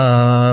ആ,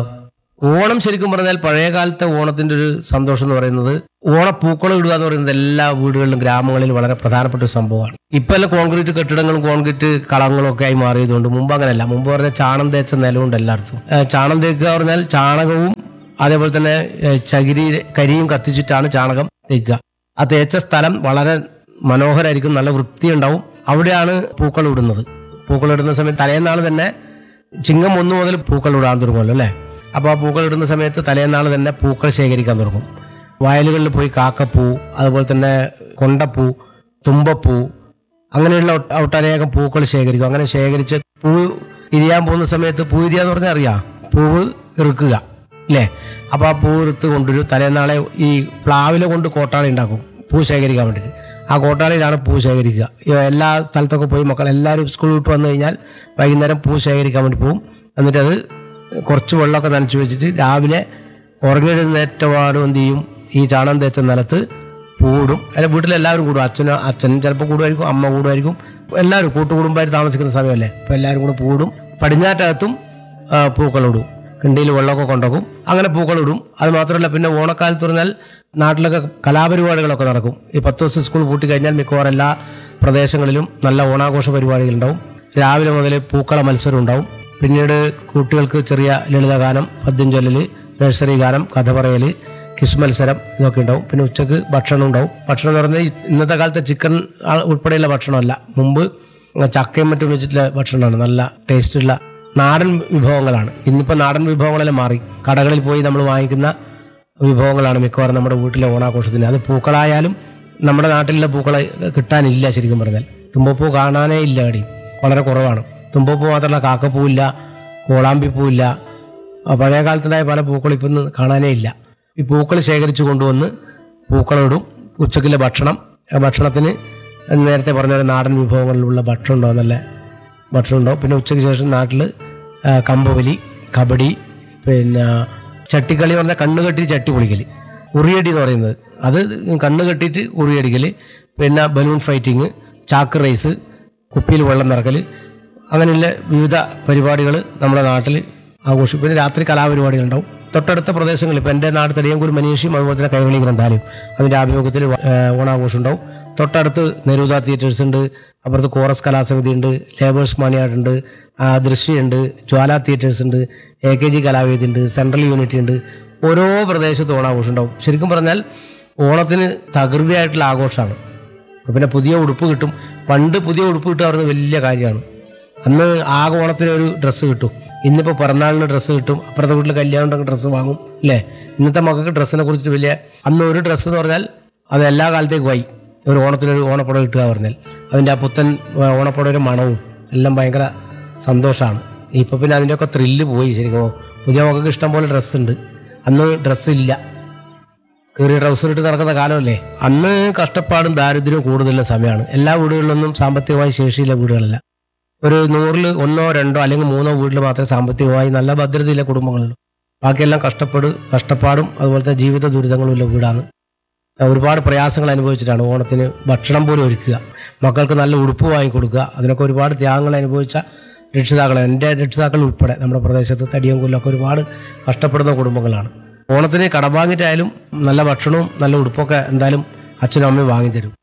ഓണം ശരിക്കും പറഞ്ഞാൽ പഴയ കാലത്തെ ഓണത്തിന്റെ ഒരു സന്തോഷം എന്ന് പറയുന്നത് ഓണപ്പൂക്കളം ഇടുക എന്ന് പറയുന്നത് എല്ലാ വീടുകളിലും ഗ്രാമങ്ങളിലും വളരെ പ്രധാനപ്പെട്ട ഒരു സംഭവമാണ് ഇപ്പൊ എല്ലാം കോൺക്രീറ്റ് കെട്ടിടങ്ങളും കോൺക്രീറ്റ് കളങ്ങളും ഒക്കെ ആയി മാറിയതുകൊണ്ട് മുമ്പ് അങ്ങനെയല്ല മുമ്പ് പറഞ്ഞാൽ ചാണം തേച്ച നിലമുണ്ട് എല്ലായിടത്തും ആ, ചാണം തേക്കുക പറഞ്ഞാൽ ചാണകവും അതേപോലെ തന്നെ ഏ, ചകിരി കരിയും കത്തിച്ചിട്ടാണ് ചാണകം തേക്കുക ആ തേച്ച സ്ഥലം വളരെ മനോഹരമായിരിക്കും നല്ല വൃത്തിയുണ്ടാവും അവിടെയാണ് പൂക്കൾ ഇടുന്നത് പൂക്കൾ ഇടുന്ന സമയത്ത് തലേന്നാൾ തന്നെ ചിങ്ങം ഒന്ന് മുതൽ പൂക്കൾ ഇടാൻ തുടങ്ങുമല്ലോ അല്ലേ അപ്പോൾ ആ പൂക്കൾ ഇടുന്ന സമയത്ത് തലേന്നാൾ തന്നെ പൂക്കൾ ശേഖരിക്കാൻ തുടങ്ങും വയലുകളിൽ പോയി കാക്കപ്പൂ അതുപോലെ തന്നെ കൊണ്ടപ്പൂ തുമ്പപ്പൂ അങ്ങനെയുള്ള ഒട്ട- ഒട്ടനേകം പൂക്കൾ ശേഖരിക്കും അങ്ങനെ ശേഖരിച്ച് പൂ ഇരിയാൻ പോകുന്ന സമയത്ത് പൂ ഇരിയ എന്ന് പറഞ്ഞാൽ അറിയാം പൂവ് ഇറുക്കുക അല്ലേ അപ്പോൾ ആ പൂ ഇറുത്ത് കൊണ്ടുവരും തലേന്നാളെ ഈ പ്ലാവില കൊണ്ട് കോട്ടാളി ഉണ്ടാക്കും പൂ ശേഖരിക്കാൻ വേണ്ടിയിട്ട് ആ കോട്ടാളിയിലാണ് പൂ ശേഖരിക്കുക ഈ എല്ലാ സ്ഥലത്തൊക്കെ പോയി മക്കൾ എല്ലാവരും സ്കൂൾ വിട്ട് വന്നു കഴിഞ്ഞാൽ വൈകുന്നേരം പൂ ശേഖരിക്കാൻ വേണ്ടി പോകും എന്നിട്ട് അത് കുറച്ച് വെള്ളമൊക്കെ നനച്ച് വെച്ചിട്ട് രാവിലെ ഉറങ്ങിയെഴുന്നേറ്റപാടും എന്ത് ചെയ്യും ഈ ചാണം തേച്ച നിലത്ത് പൂടും അല്ല വീട്ടിലെല്ലാവരും കൂടും അച്ഛനും അച്ഛൻ ചിലപ്പോൾ കൂടുമായിരിക്കും അമ്മ കൂടുമായിരിക്കും എല്ലാവരും കൂട്ടുകുടുംബമായിട്ട് താമസിക്കുന്ന സമയമല്ലേ അപ്പോൾ എല്ലാവരും കൂടെ പൂടും പടിഞ്ഞാറ്റകത്തും ആ, പൂക്കളിടും കിണ്ടിയിൽ വെള്ളമൊക്കെ കൊണ്ടുപോകും അങ്ങനെ പൂക്കളിടും അത് മാത്രമല്ല പിന്നെ ഓണക്കാലത്ത് പറഞ്ഞാൽ നാട്ടിലൊക്കെ കലാപരിപാടികളൊക്കെ നടക്കും ഈ പത്ത് ദിവസം സ്കൂൾ പൂട്ടി കഴിഞ്ഞാൽ മിക്കവാറും എല്ലാ പ്രദേശങ്ങളിലും നല്ല ഓണാഘോഷ പരിപാടികളുണ്ടാവും രാവിലെ മുതൽ പൂക്കള മത്സരം ഉണ്ടാവും പിന്നീട് കുട്ടികൾക്ക് ചെറിയ ലളിതഗാനം പദ്യം ചൊല്ലൽ നഴ്സറി ഗാനം കഥ പറയൽ കിസ് മത്സരം ഇതൊക്കെ ഉണ്ടാവും പിന്നെ ഉച്ചക്ക് ഭക്ഷണം ഉണ്ടാവും ഭക്ഷണം എന്ന് പറഞ്ഞാൽ ഇന്നത്തെ കാലത്തെ ചിക്കൻ ആ- ഉൾപ്പെടെയുള്ള ഭക്ഷണമല്ല മുമ്പ് ചക്കയും മറ്റും വെച്ചിട്ടുള്ള ഭക്ഷണമാണ് നല്ല ടേസ്റ്റുള്ള നാടൻ വിഭവങ്ങളാണ് ഇന്നിപ്പോൾ നാടൻ വിഭവങ്ങളെല്ലാം മാറി കടകളിൽ പോയി നമ്മൾ വാങ്ങിക്കുന്ന വിഭവങ്ങളാണ് മിക്കവാറും നമ്മുടെ വീട്ടിലെ ഓണാഘോഷത്തിന് അത് പൂക്കളായാലും നമ്മുടെ നാട്ടിലുള്ള പൂക്കളെ കിട്ടാനില്ല ശരിക്കും പറഞ്ഞാൽ തുമ്പപ്പൂ കാണാനേ ഇല്ല അടി വളരെ കുറവാണ് തുമ്പപ്പൂ മാത്രമല്ല കാക്കപ്പൂവില്ല കോളാമ്പിപ്പൂവില്ല ആ പഴയ കാലത്തുണ്ടായ പല പൂക്കളും ഇപ്പം ഇന്ന് കാണാനേ ഇല്ല ഈ പൂക്കൾ ശേഖരിച്ചു കൊണ്ടുവന്ന് പൂക്കളിടും ഉച്ചക്കിലെ ഭക്ഷണം ആ ഭക്ഷണത്തിന് നേരത്തെ പറഞ്ഞ പോലെ നാടൻ വിഭവങ്ങളിലുള്ള ഭക്ഷണം ഉണ്ടാവും നല്ല ഭക്ഷണം ഉണ്ടാവും പിന്നെ ഉച്ചയ്ക്ക് ശേഷം നാട്ടിൽ കമ്പവലി കബഡി പിന്നെ ചട്ടിക്കളി എന്ന് പറഞ്ഞാൽ കണ്ണ് കെട്ടി ചട്ടി പൊളിക്കൽ ഉറിയടി എന്ന് പറയുന്നത് അത് കണ്ണ് കെട്ടിയിട്ട് ഉറിയടിക്കൽ പിന്നെ ബലൂൺ ഫൈറ്റിങ് ചാക്ക് റേസ് കുപ്പിയിൽ വെള്ളം നിറക്കൽ അങ്ങനെയുള്ള വിവിധ പരിപാടികൾ നമ്മുടെ നാട്ടിൽ ആഘോഷിക്കും പിന്നെ രാത്രി കലാപരിപാടികൾ ഉണ്ടാവും തൊട്ടടുത്ത പ്രദേശങ്ങളിൽ ഇപ്പോൾ എൻ്റെ നാട് തെടിയങ്കൂർ മനീഷിയും അതുപോലെ തന്നെ കൈവളി ഗ്രന്ഥാലയം അതിൻ്റെ ആഭിമുഖ്യത്തിൽ ഏഹ്, ഓണാഘോഷം ഉണ്ടാവും തൊട്ടടുത്ത് നെരൂത തിയേറ്റേഴ്സ് ഉണ്ട് അപ്പുറത്ത് കോറസ് കലാസമിതി ഉണ്ട് ലേബേഴ്സ് മണിയാടുണ്ട് ദൃശ്യമുണ്ട് ജ്വാല തിയേറ്റേഴ്സ് ഉണ്ട് എ കെ ജി കലാവേദി ഉണ്ട് സെൻട്രൽ യൂണിറ്റി ഉണ്ട് ഓരോ പ്രദേശത്തും ഓണാഘോഷം ഉണ്ടാവും ശരിക്കും പറഞ്ഞാൽ ഓണത്തിന് തകൃതിയായിട്ടുള്ള ആഘോഷമാണ് പിന്നെ പുതിയ ഉടുപ്പ് കിട്ടും പണ്ട് പുതിയ ഉടുപ്പ് കിട്ടുക പറയുന്നത് വലിയ കാര്യമാണ് അന്ന് ആകെ ഓണത്തിന് ഒരു ഡ്രസ്സ് കിട്ടും ഇന്നിപ്പോൾ പിറന്നാളിന് ഡ്രസ്സ് കിട്ടും അപ്പുറത്തെ വീട്ടിൽ കല്യാണം ഉണ്ടെങ്കിൽ ഡ്രസ്സ് വാങ്ങും അല്ലേ ഇന്നത്തെ മക്കൾക്ക് ഡ്രസ്സിനെ കുറിച്ച് വലിയ അന്ന് ഒരു ഡ്രസ്സ് എന്ന് പറഞ്ഞാൽ അത് എല്ലാ കാലത്തേക്കും ആയി ഒരു ഓണത്തിനൊരു ഓണപ്പുടവ കിട്ടുക പറഞ്ഞാൽ അതിൻ്റെ ആ പുത്തൻ ആ, ഓണപ്പുടവയുടെ മണവും എല്ലാം ഭയങ്കര സന്തോഷമാണ് ഇപ്പോൾ പിന്നെ അതിൻ്റെയൊക്കെ ത്രില്ല് പോയി ശരിക്കും പുതിയ മക്കൾക്ക് ഇഷ്ടം പോലെ ഡ്രസ്സ് ഉണ്ട് അന്ന് ഡ്രസ്സ് ഇല്ല കീറിയ ട്രൗസർ ഇട്ട് നടക്കുന്ന കാലമല്ലേ അന്ന് കഷ്ടപ്പാടും ദാരിദ്ര്യവും കൂടുതലുള്ള സമയമാണ് എല്ലാ വീടുകളിലൊന്നും സാമ്പത്തികമായി ശേഷിയുള്ള വീടുകളല്ല ഒരു നൂറിൽ ഒന്നോ രണ്ടോ അല്ലെങ്കിൽ മൂന്നോ വീട്ടിൽ മാത്രമേ സാമ്പത്തികമായി നല്ല ഭദ്രതയുള്ള കുടുംബങ്ങളുള്ളൂ ബാക്കിയെല്ലാം കഷ്ടപ്പാട് കഷ്ടപ്പാടും അതുപോലത്തെ ജീവിത ദുരിതങ്ങളും ഉള്ള വീടാണ് ഒരുപാട് പ്രയാസങ്ങൾ അനുഭവിച്ചിട്ടാണ് ഓണത്തിന് ഭക്ഷണം പോലും ഒരുക്കുക മക്കൾക്ക് നല്ല ഉടുപ്പ് വാങ്ങിക്കൊടുക്കുക അതിനൊക്കെ ഒരുപാട് ത്യാഗങ്ങൾ അനുഭവിച്ച രക്ഷിതാക്കൾ എൻ്റെ രക്ഷിതാക്കൾ ഉൾപ്പെടെ നമ്മുടെ പ്രദേശത്ത് തടിയങ്കുല്ലൊക്കെ ഒരുപാട് കഷ്ടപ്പെടുന്ന കുടുംബങ്ങളാണ് ഓണത്തിന് കടം വാങ്ങിയിട്ടായാലും നല്ല ഭക്ഷണവും നല്ല ഉടുപ്പൊക്കെ എന്തായാലും അച്ഛനും അമ്മയും വാങ്ങിത്തരും